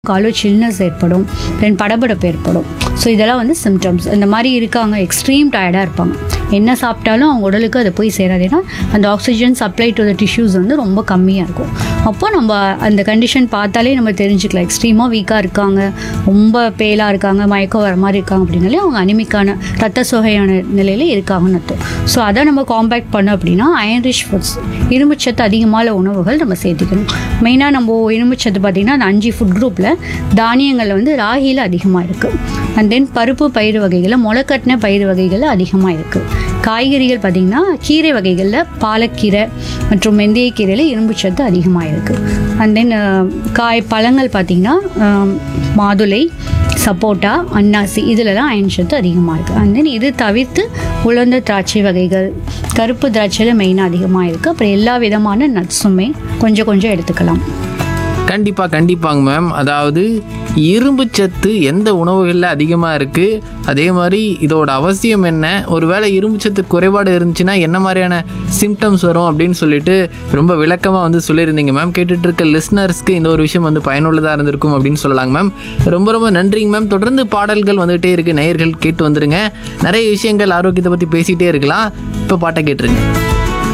காலோ சில்னஸ் ஏற்படும் தென் படபடப்பு ஏற்படும் ஸோ இதெல்லாம் வந்து சிம்டம்ஸ் இந்த மாதிரி இருக்காங்க எக்ஸ்ட்ரீம் டயர்டாக இருப்பாங்க என்ன சாப்பிட்டாலும் அவங்க உடலுக்கு அது போய் சேராது ஏன்னா அந்த oxygen supply to the tissues வந்து ரொம்ப கம்மியாக இருக்கும் அப்போ நம்ம அந்த கண்டிஷன் பார்த்தாலே நம்ம தெரிஞ்சுக்கலாம் எக்ஸ்ட்ரீமாக வீக்காக இருக்காங்க ரொம்ப பேலாக இருக்காங்க மயக்கம் வர மாதிரி இருக்காங்க அப்படின்னாலே அவங்க அனிமிக்கான ரத்த சோகையான நிலையில் இருக்காங்கன்னு அர்த்தம் ஸோ அதை நம்ம காம்பேக்ட் பண்ணோம் அப்படின்னா அயன் ரிச் ஃபுட்ஸ் இரும்புச்சத்து அதிகமான உணவுகள் நம்ம சேர்த்துக்கணும் மெயினாக நம்ம இரும்புச்சத்து பார்த்திங்கன்னா அந்த அஞ்சு ஃபுட் குரூப்பில் தானியங்கள் வந்து ராகியில் அதிகமாக இருக்குது அண்ட் தென் பருப்பு பயிர் வகைகளில் முளைக்கட்டின பயிர் வகைகள் அதிகமாக இருக்குது காய்கறிகள் பார்த்திங்கன்னா கீரை வகைகளில் பாலக்கீரை மற்றும் வெந்தயக்கீரையில் இரும்புச்சத்து அதிகமாக இருக்குது அண்ட் தென் காய் பழங்கள் பார்த்திங்கன்னா ஆம், மாதுளை சப்போட்டா அன்னாசி இதிலலாம் அயன் சத்து அதிகமாக இருக்குது அண்ட் தென் இது தவிர்த்து உலர்ந்த திராட்சை வகைகள் கருப்பு திராட்சையில் மெயினாக அதிகமாக இருக்குது அப்புறம் எல்லா விதமான நட்ஸுமே கொஞ்சம் கொஞ்சம் எடுத்துக்கலாம் கண்டிப்பாக கண்டிப்பாங்க மேம் அதாவது இரும்பு சத்து எந்த உணவுகளில் அதிகமாக இருக்குது அதே மாதிரி இதோட அவசியம் என்ன ஒருவேளை இரும்பு சத்து குறைபாடு இருந்துச்சுன்னா என்ன மாதிரியான சிம்டம்ஸ் வரும் அப்படின்னு சொல்லிட்டு ரொம்ப விளக்கமாக வந்து சொல்லியிருந்தீங்க மேம் கேட்டுட்டு இருக்க லிஸ்னர்ஸ்க்கு இந்த ஒரு விஷயம் வந்து பயனுள்ளதாக இருந்திருக்கும் அப்படின்னு சொல்லலாங்க மேம் ரொம்ப ரொம்ப நன்றிங்க மேம் தொடர்ந்து பாடல்கள் வந்துகிட்டே இருக்கு நேயர்கள் கேட்டு வந்துருங்க நிறைய விஷயங்கள் ஆரோக்கியத்தை பற்றி பேசிகிட்டே இருக்கலாம் இப்போ பாட்டை கேட்டுருங்க